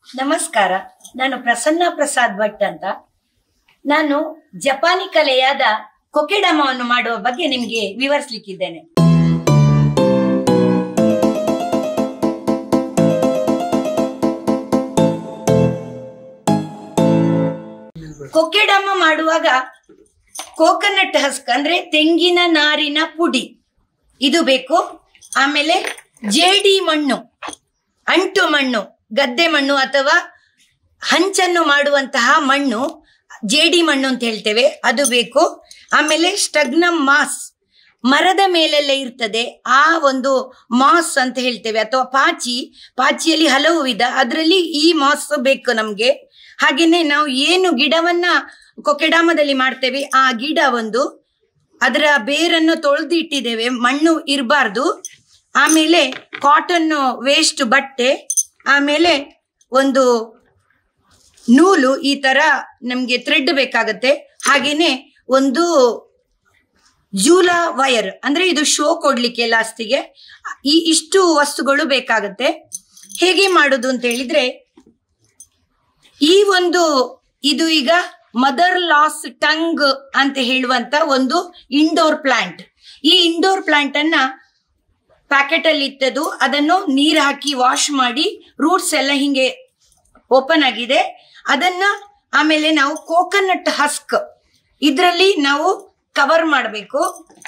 ನಮಸ್ಕಾರ ನಾನು ಪ್ರಸನ್ನ ಪ್ರಸಾದ್ ಭಟ್ ಅಂತ ನಾನು ಜಪಾನಿ ಕಲೆಯಾದ ಕೊಕೆಡಮವನ್ನು ಮಾಡುವ ಬಗ್ಗೆ ನಿಮಗೆ ವಿವರಿಸಲಿಕ್ಕಿದ್ದೇನೆ ಕೊಕೆಡಮ ಮಾಡುವಾಗ ಕೋಕೋನಟ್ ಹಸ್ಕ್ ಅಂದ್ರೆ ತೆಂಗಿನ ನಾರಿನ ಪುಡಿ ಇದು ಬೇಕು ಆಮೇಲೆ ಜೇಡಿ ಮಣ್ಣು ಅಂಟು ಮಣ್ಣು ಗದ್ದೆ ಮಣ್ಣು ಅಥವಾ ಹಂಚನ್ನು ಮಾಡುವಂತಹ ಮಣ್ಣು ಜೇಡಿ ಮಣ್ಣು ಅಂತ ಹೇಳ್ತೇವೆ ಅದು ಬೇಕು ಆಮೇಲೆ ಸ್ಟಗ್ನಮ್ ಮಾಸ್ ಮರದ ಮೇಲೆಲ್ಲ ಇರ್ತದೆ ಆ ಒಂದು ಮಾಸ್ ಅಂತ ಹೇಳ್ತೇವೆ ಅಥವಾ ಪಾಚಿ ಪಾಚಿಯಲ್ಲಿ ಹಲವು ವಿಧ ಅದರಲ್ಲಿ ಈ ಮಾಸ್ ಬೇಕು ನಮ್ಗೆ ಹಾಗೇನೆ ನಾವು ಏನು ಗಿಡವನ್ನ ಕೊಕೆಡಾಮದಲ್ಲಿ ಮಾಡ್ತೇವೆ ಆ ಗಿಡ ಒಂದು ಅದರ ಬೇರನ್ನು ತೊಳೆದು ಇಟ್ಟಿದ್ದೇವೆ ಮಣ್ಣು ಇರಬಾರ್ದು ಆಮೇಲೆ ಕಾಟನ್ ವೇಸ್ಟ್ ಬಟ್ಟೆ ಆಮೇಲೆ ಒಂದು ನೂಲು ಈ ತರ ನಮ್ಗೆ ಥ್ರೆಡ್ ಬೇಕಾಗತ್ತೆ ಹಾಗೇನೆ ಒಂದು ಜೂಲ ವಯರ್ ಅಂದ್ರೆ ಇದು ಶೋ ಕೊಡ್ಲಿಕ್ಕೆ ಲಾಸ್ಟಿಗೆ ಈ ಇಷ್ಟು ವಸ್ತುಗಳು ಬೇಕಾಗತ್ತೆ ಹೇಗೆ ಮಾಡುದು ಅಂತ ಹೇಳಿದ್ರೆ ಈ ಒಂದು ಇದು ಈಗ ಮದರ್ ಲಾಸ್ ಟಂಗ್ ಅಂತ ಹೇಳುವಂತ ಒಂದು ಇಂಡೋರ್ ಪ್ಲಾಂಟ್ ಈ ಇಂಡೋರ್ ಪ್ಲಾಂಟ್ ಅನ್ನ ಪ್ಯಾಕೆಟ್ ಅಲ್ಲಿ ಇತ್ತದು ಅದನ್ನು ನೀರ್ ಹಾಕಿ ವಾಶ್ ಮಾಡಿ ರೂಟ್ಸ್ ಎಲ್ಲ ಹಿಂಗೆ ಓಪನ್ ಆಗಿದೆ ಅದನ್ನ ಆಮೇಲೆ ನಾವು ಕೋಕೋನಟ್ ಹಸ್ಕ್ ಇದರಲ್ಲಿ ನಾವು ಕವರ್ ಮಾಡಬೇಕು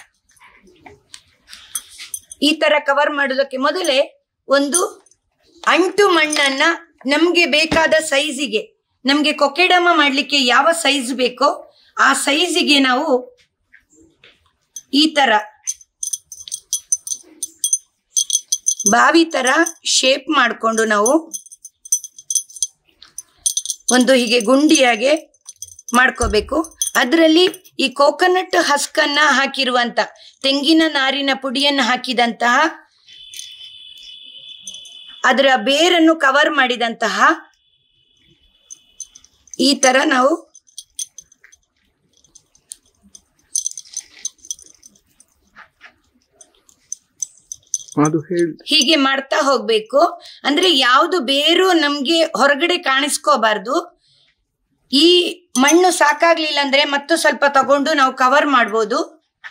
ಈ ತರ ಕವರ್ ಮಾಡೋದಕ್ಕೆ ಮೊದಲೇ ಒಂದು ಅಂಟು ಮಣ್ಣನ್ನ ನಮ್ಗೆ ಬೇಕಾದ ಸೈಜಿಗೆ ನಮ್ಗೆ ಕೊಕೆಡಮ ಮಾಡ್ಲಿಕ್ಕೆ ಯಾವ ಸೈಜ್ ಬೇಕೋ ಆ ಸೈಜಿಗೆ ನಾವು ಈ ತರ ಬಾವಿ ತರ ಶೇಪ್ ಮಾಡಿಕೊಂಡು ನಾವು ಒಂದು ಹೀಗೆ ಗುಂಡಿಯಾಗೆ ಮಾಡ್ಕೋಬೇಕು ಅದರಲ್ಲಿ ಈ ಕೋಕೋನಟ್ ಹಸ್ಕನ್ನ ಹಾಕಿರುವಂತ ತೆಂಗಿನ ನಾರಿನ ಪುಡಿಯನ್ನು ಹಾಕಿದಂತಹ ಅದರ ಬೇರನ್ನು ಕವರ್ ಮಾಡಿದಂತಹ ಈ ತರ ನಾವು ಅದು ಹೇಳಿ ಹೀಗೆ ಮಾಡ್ತಾ ಹೋಗ್ಬೇಕು ಅಂದ್ರೆ ಯಾವುದು ಬೇರು ನಮ್ಗೆ ಹೊರಗಡೆ ಕಾಣಿಸ್ಕೋಬಾರ್ದು ಈ ಮಣ್ಣು ಸಾಕಾಗ್ಲಿಲ್ಲ ಅಂದ್ರೆ ಮತ್ತು ಸ್ವಲ್ಪ ತಗೊಂಡು ನಾವು ಕವರ್ ಮಾಡ್ಬೋದು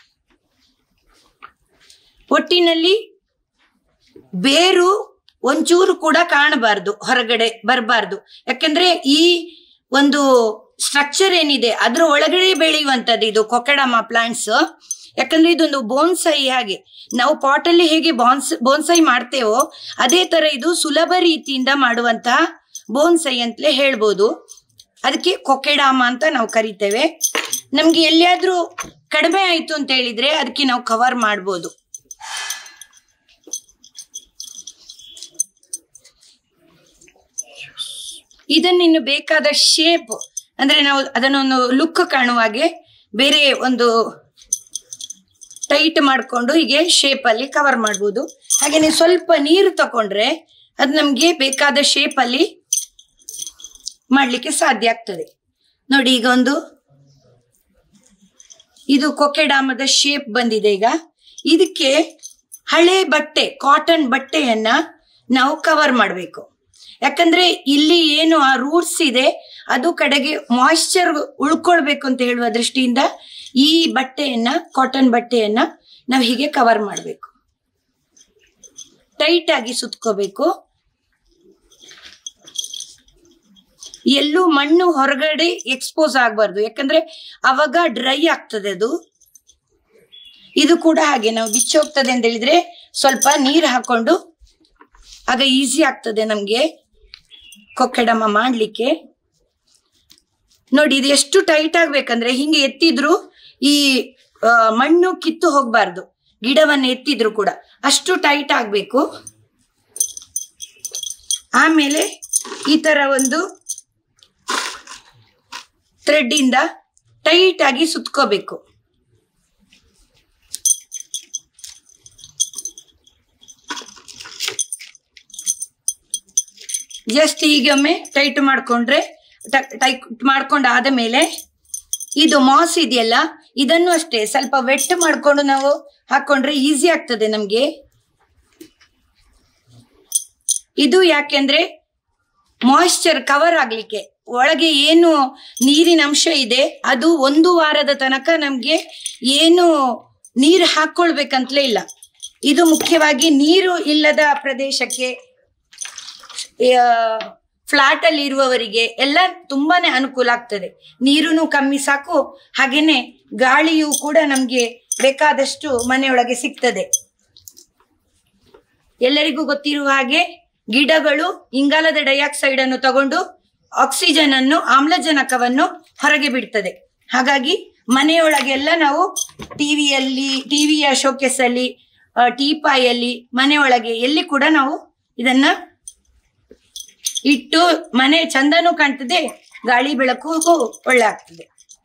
ಒಟ್ಟಿನಲ್ಲಿ ಬೇರು ಒಂಚೂರು ಕೂಡ ಕಾಣಬಾರ್ದು ಹೊರಗಡೆ ಬರಬಾರ್ದು ಯಾಕಂದ್ರೆ ಈ ಒಂದು ಸ್ಟ್ರಕ್ಚರ್ ಏನಿದೆ ಅದ್ರ ಒಳಗಡೆ ಬೆಳೆಯುವಂತದ್ದು ಇದು ಕೊಕಡಮ ಪ್ಲಾಂಟ್ಸ್ ಯಾಕಂದ್ರೆ ಇದೊಂದು ಬೋನ್ಸೈ ಹಾಗೆ ನಾವು ಪಾಟಲ್ಲಿ ಹೇಗೆ ಬಾನ್ಸ್ ಬೋನ್ಸೈ ಮಾಡ್ತೇವೋ ಅದೇ ತರ ಇದು ಸುಲಭ ರೀತಿಯಿಂದ ಮಾಡುವಂತಹ ಬೋನ್ಸೈ ಅಂತಲೇ ಹೇಳ್ಬೋದು ಅದಕ್ಕೆ ಕೊಕೆಡಾಮ ಅಂತ ನಾವು ಕರಿತೇವೆ ನಮ್ಗೆ ಎಲ್ಲಿಯಾದ್ರೂ ಕಡಿಮೆ ಆಯ್ತು ಅಂತ ಹೇಳಿದ್ರೆ ಅದಕ್ಕೆ ನಾವು ಕವರ್ ಮಾಡ್ಬೋದು ಇದನ್ನಿನ್ನು ಬೇಕಾದ ಶೇಪ್ ಅಂದ್ರೆ ನಾವು ಅದನ್ನೊಂದು ಲುಕ್ ಕಾಣುವ ಹಾಗೆ ಬೇರೆ ಒಂದು ಟೈಟ್ ಮಾಡಿಕೊಂಡು ಹೀಗೆ shape ಅಲ್ಲಿ ಕವರ್ ಮಾಡ್ಬೋದು ಹಾಗೆ ಸ್ವಲ್ಪ ನೀರು ತಕೊಂಡ್ರೆ ಅದು ನಮ್ಗೆ ಬೇಕಾದ shape ಅಲ್ಲಿ ಮಾಡ್ಲಿಕ್ಕೆ ಸಾಧ್ಯ ಆಗ್ತದೆ ನೋಡಿ ಈಗ ಒಂದು ಇದು ಕೊಕೆಡಾಮದ ಶೇಪ್ ಬಂದಿದೆ ಈಗ ಇದಕ್ಕೆ ಹಳೆ ಬಟ್ಟೆ ಕಾಟನ್ ಬಟ್ಟೆಯನ್ನ ನಾವು ಕವರ್ ಮಾಡಬೇಕು ಯಾಕಂದ್ರೆ ಇಲ್ಲಿ ಏನು ಆ ರೂಟ್ಸ್ ಇದೆ ಅದು ಕಡೆಗೆ ಮಾಯಿಶ್ಚರ್ ಉಳ್ಕೊಳ್ಬೇಕು ಅಂತ ಹೇಳುವ ದೃಷ್ಟಿಯಿಂದ ಈ ಬಟ್ಟೆಯನ್ನ ಕಾಟನ್ ಬಟ್ಟೆಯನ್ನ ನಾವು ಹೀಗೆ ಕವರ್ ಮಾಡಬೇಕು ಟೈಟ್ ಆಗಿ ಸುತ್ಕೋಬೇಕು ಎಲ್ಲೂ ಮಣ್ಣು ಹೊರಗಡೆ ಎಕ್ಸ್ಪೋಸ್ ಆಗಬಾರ್ದು ಯಾಕಂದ್ರೆ ಅವಾಗ ಡ್ರೈ ಆಗ್ತದೆ ಅದು ಇದು ಕೂಡ ಹಾಗೆ ನಾವು ಬಿಚ್ಚಿ ಹೋಗ್ತದೆ ಅಂತ ಹೇಳಿದ್ರೆ ಸ್ವಲ್ಪ ನೀರು ಹಾಕೊಂಡು ಆಗ ಈಸಿ ಆಗ್ತದೆ ನಮ್ಗೆ ಕೊಕ್ಕೆಡಮ ಮಾಡ್ಲಿಕ್ಕೆ ನೋಡಿ ಇದು ಎಷ್ಟು ಟೈಟ್ ಆಗ್ಬೇಕಂದ್ರೆ ಹಿಂಗೆ ಎತ್ತಿದ್ರು ಈ ಆ, ಮಣ್ಣು ಕಿತ್ತು ಹೋಗ್ಬಾರ್ದು ಗಿಡವನ್ನು ಎತ್ತಿದ್ರು ಕೂಡ ಅಷ್ಟು ಟೈಟ್ ಆಗ್ಬೇಕು ಆಮೇಲೆ ಈ ತರ ಒಂದು ಥ್ರೆಡ್ ಇಂದ ಟೈಟ್ ಆಗಿ ಸುತ್ಕೋಬೇಕು ಜಸ್ಟ್ ಹೀಗೊಮ್ಮೆ ಟೈಟ್ ಮಾಡ್ಕೊಂಡ್ರೆ ಟೈಟ್ ಮಾಡ್ಕೊಂಡು ಆದ ಮೇಲೆ ಇದು ಮಾಸ್ ಇದೆಯಲ್ಲ ಇದನ್ನು ಅಷ್ಟೇ ಸ್ವಲ್ಪ ವೆಟ್ ಮಾಡ್ಕೊಂಡು ನಾವು ಹಾಕೊಂಡ್ರೆ ಈಸಿ ಆಗ್ತದೆ ನಮ್ಗೆ ಇದು ಯಾಕೆಂದ್ರೆ ಮಾಯಿಶ್ಚರ್ ಕವರ್ ಆಗ್ಲಿಕ್ಕೆ ಒಳಗೆ ಏನು ನೀರಿನ ಅಂಶ ಇದೆ ಅದು ಒಂದು ವಾರದ ತನಕ ನಮ್ಗೆ ಏನು ನೀರು ಹಾಕೊಳ್ಬೇಕಂತಲೇ ಇಲ್ಲ ಇದು ಮುಖ್ಯವಾಗಿ ನೀರು ಇಲ್ಲದ ಪ್ರದೇಶಕ್ಕೆ ಫ್ಲಾಟ್ ಅಲ್ಲಿ ಇರುವವರಿಗೆ ಎಲ್ಲ ತುಂಬಾನೇ ಅನುಕೂಲ ಆಗ್ತದೆ ನೀರುನು ಕಮ್ಮಿ ಸಾಕು ಹಾಗೇನೆ ಗಾಳಿಯು ಕೂಡ ನಮ್ಗೆ ಬೇಕಾದಷ್ಟು ಮನೆಯೊಳಗೆ ಸಿಗ್ತದೆ ಎಲ್ಲರಿಗೂ ಗೊತ್ತಿರುವ ಹಾಗೆ ಗಿಡಗಳು ಇಂಗಾಲದ ಡೈಆಕ್ಸೈಡ್ ಅನ್ನು ತಗೊಂಡು ಆಕ್ಸಿಜನ್ ಅನ್ನು ಆಮ್ಲಜನಕವನ್ನು ಹೊರಗೆ ಬಿಡ್ತದೆ ಹಾಗಾಗಿ ಮನೆಯೊಳಗೆಲ್ಲ ನಾವು ಟಿವಿಯಲ್ಲಿ ಟಿವಿಯ ಶೋಕೇಸ್ ಅಲ್ಲಿ ಟೀಪಾಯಲ್ಲಿ ಮನೆಯೊಳಗೆ ಎಲ್ಲಿ ಕೂಡ ನಾವು ಇದನ್ನ ಇಟ್ಟು ಮನೆ ಚಂದನೂ ಕಾಣ್ತದೆ ಗಾಳಿ ಬೆಳಕು ಒಳ್ಳೆ ಆಗ್ತದೆ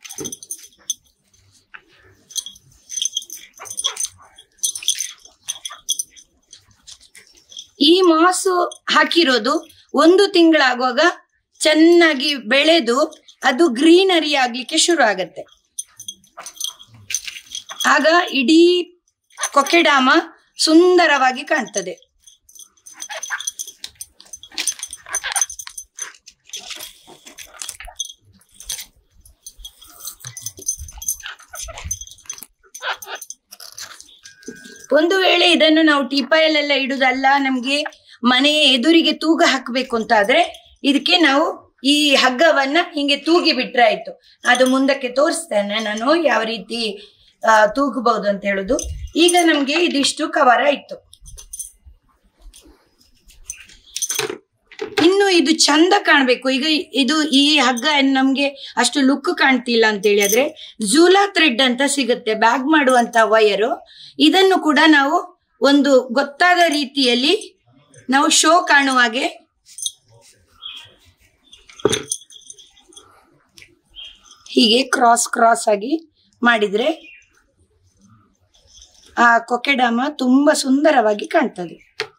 ಈ ಮಾಸು ಹಾಕಿರೋದು ಒಂದು ತಿಂಗಳಾಗುವಾಗ ಚೆನ್ನಾಗಿ ಬೆಳೆದು ಅದು ಗ್ರೀನರಿ ಆಗ್ಲಿಕ್ಕೆ ಶುರು ಆಗತ್ತೆ ಆಗ ಇಡೀ ಕೊಕೆಡಾಮ ಸುಂದರವಾಗಿ ಕಾಣ್ತದೆ ಒಂದು ವೇಳೆ ಇದನ್ನು ನಾವು ಟೀಪಾಯಲ್ಲೆಲ್ಲ ಇಡುದಲ್ಲ ನಮ್ಗೆ ಮನೆಯ ಎದುರಿಗೆ ತೂಗ ಹಾಕಬೇಕು ಅಂತ ಆದ್ರೆ ಇದಕ್ಕೆ ನಾವು ಈ ಹಗ್ಗವನ್ನ ಹಿಂಗೆ ತೂಗಿ ಬಿಟ್ರೆ ಆಯ್ತು ಅದು ಮುಂದಕ್ಕೆ ತೋರಿಸ್ತೇನೆ ನಾನು ಯಾವ ರೀತಿ ಆ, ತೂಗಬಹುದು ಅಂತ ಹೇಳುದು ಈಗ ನಮ್ಗೆ ಇದಿಷ್ಟು ಕವರ್ ಆಯ್ತು ಇನ್ನು ಇದು ಚಂದ ಕಾಣ್ಬೇಕು ಈಗ ಇದು ಈ ಹಗ್ಗ ನಮ್ಗೆ ಅಷ್ಟು ಲುಕ್ ಕಾಣ್ತಿಲ್ಲ ಅಂತ ಹೇಳಿದ್ರೆ ಜೂಲಾ ಥ್ರೆಡ್ ಅಂತ ಸಿಗುತ್ತೆ ಬ್ಯಾಗ್ ಮಾಡುವಂತ ವಯರು ಇದನ್ನು ಕೂಡ ನಾವು ಒಂದು ಗೊತ್ತಾದ ರೀತಿಯಲ್ಲಿ ನಾವು ಶೋ ಕಾಣುವ ಹಾಗೆ ಹೀಗೆ ಕ್ರಾಸ್ ಕ್ರಾಸ್ ಆಗಿ ಮಾಡಿದ್ರೆ ಆ ಕೊಕೆಡಾಮ ತುಂಬಾ ಸುಂದರವಾಗಿ ಕಾಣ್ತದೆ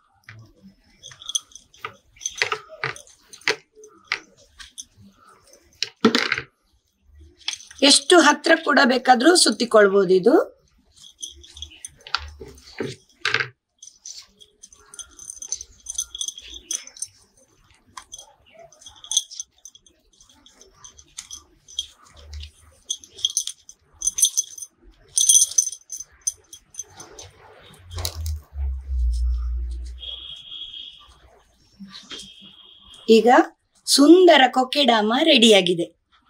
ಎಷ್ಟು ಹತ್ರ ಕೂಡ ಬೇಕಾದ್ರೂ ಸುತ್ತಿಕೊಳ್ಬಹುದು ಇದು ಈಗ ಸುಂದರ ಕೊಕೆಡಾಮ ರೆಡಿಯಾಗಿದೆ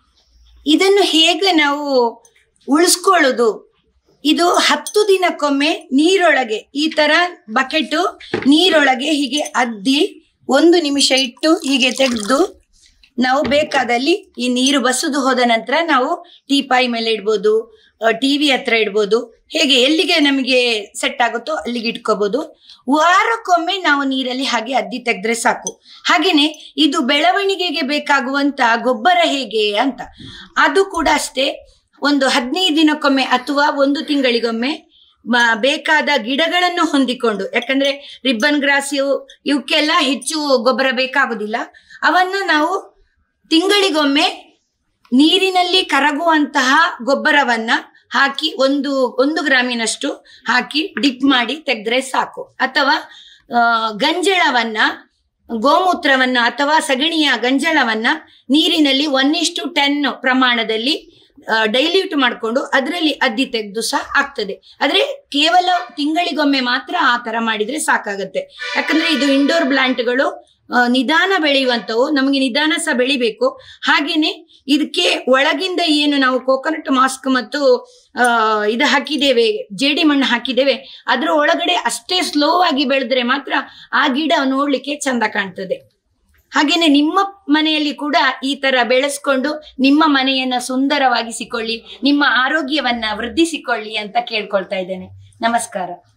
ಇದನ್ನು ಹೇಗೆ ನಾವು ಉಳಿಸ್ಕೊಳ್ಳೋದು ಇದು ಹತ್ತು ದಿನಕ್ಕೊಮ್ಮೆ ನೀರೊಳಗೆ ಈ ತರ ಬಕೆಟು ನೀರೊಳಗೆ ಹೀಗೆ ಅದ್ದಿ ಒಂದು ನಿಮಿಷ ಇಟ್ಟು ಹೀಗೆ ತೆಗೆದು ನಾವು ಬೇಕಾದಲ್ಲಿ ಈ ನೀರು ಬಸುದು ಹೋದ ನಂತರ ನಾವು ಟೀಪಾಯಿ ಮೇಲೆ ಇಡ್ಬೋದು ಟಿವಿ ಹತ್ರ ಇಡ್ಬೋದು ಹೇಗೆ ಎಲ್ಲಿಗೆ ನಮಗೆ ಸೆಟ್ ಆಗುತ್ತೋ ಅಲ್ಲಿಗೆ ಇಟ್ಕೋಬಹುದು ವಾರಕ್ಕೊಮ್ಮೆ ನಾವು ನೀರಲ್ಲಿ ಹಾಗೆ ಅದ್ದಿ ತೆಗೆದ್ರೆ ಸಾಕು ಹಾಗೇನೆ ಇದು ಬೆಳವಣಿಗೆಗೆ ಬೇಕಾಗುವಂತ ಗೊಬ್ಬರ ಹೇಗೆ ಅಂತ ಅದು ಕೂಡ ಅಷ್ಟೇ ಒಂದು ಹದಿನೈದು ದಿನಕ್ಕೊಮ್ಮೆ ಅಥವಾ ಒಂದು ತಿಂಗಳಿಗೊಮ್ಮೆ ಮ- ಬೇಕಾದ ಗಿಡಗಳನ್ನು ಹೊಂದಿಕೊಂಡು ಯಾಕಂದ್ರೆ ರಿಬ್ಬನ್ ಗ್ರಾಸ್ ಇವು ಇವಕ್ಕೆಲ್ಲ ಹೆಚ್ಚು ಗೊಬ್ಬರ ಬೇಕಾಗುದಿಲ್ಲ ಅವನ್ನ ನಾವು ತಿಂಗಳಿಗೊಮ್ಮೆ ನೀರಿನಲ್ಲಿ ಕರಗುವಂತಹ ಗೊಬ್ಬರವನ್ನ ಹಾಕಿ ಒಂದು ಒಂದು ಗ್ರಾಮಿನಷ್ಟು ಹಾಕಿ ಡಿಪ್ ಮಾಡಿ ತೆಗೆದ್ರೆ ಸಾಕು ಅಥವಾ ಆ, ಗಂಜಳವನ್ನ ಗೋಮೂತ್ರವನ್ನ ಅಥವಾ ಸಗಣಿಯ ಗಂಜಳವನ್ನ ನೀರಿನಲ್ಲಿ ಒನ್ ಇಷ್ಟು ಟೆನ್ ಪ್ರಮಾಣದಲ್ಲಿ ಡೈಲ್ಯೂಟ್ ಮಾಡಿಕೊಂಡು ಅದರಲ್ಲಿ ಅದ್ದಿ ತೆಗೆದು ಸಹ ಆಗ್ತದೆ ಆದ್ರೆ ಕೇವಲ ತಿಂಗಳಿಗೊಮ್ಮೆ ಮಾತ್ರ ಆ ತರ ಮಾಡಿದ್ರೆ ಸಾಕಾಗತ್ತೆ ಯಾಕಂದ್ರೆ ಇದು ಇಂಡೋರ್ ಪ್ಲಾಂಟ್ಗಳು ಆ, ನಿಧಾನ ಬೆಳೆಯುವಂತವು ನಮಗೆ ನಿಧಾನ ಸಹ ಬೆಳಿಬೇಕು ಹಾಗೇನೆ ಇದಕ್ಕೆ ಒಳಗಿಂದ ಏನು ನಾವು ಕೋಕೋನಟ್ ಮಾಸ್ಕ್ ಮತ್ತು ಆ, ಇದು ಹಾಕಿದ್ದೇವೆ ಜೇಡಿ ಮಣ್ಣು ಹಾಕಿದ್ದೇವೆ ಅದ್ರ ಒಳಗಡೆ ಅಷ್ಟೇ ಸ್ಲೋ ಆಗಿ ಬೆಳೆದ್ರೆ ಮಾತ್ರ ಆ ಗಿಡ ನೋಡ್ಲಿಕ್ಕೆ ಚಂದ ಕಾಣ್ತದೆ ಹಾಗೇನೆ ನಿಮ್ಮ ಮನೆಯಲ್ಲಿ ಕೂಡ ಈ ತರ ಬೆಳೆಸ್ಕೊಂಡು ನಿಮ್ಮ ಮನೆಯನ್ನ ಸುಂದರವಾಗಿಸಿಕೊಳ್ಳಿ ನಿಮ್ಮ ಆರೋಗ್ಯವನ್ನ ವೃದ್ಧಿಸಿಕೊಳ್ಳಿ ಅಂತ ಕೇಳ್ಕೊಳ್ತಾ ಇದ್ದೇನೆ ನಮಸ್ಕಾರ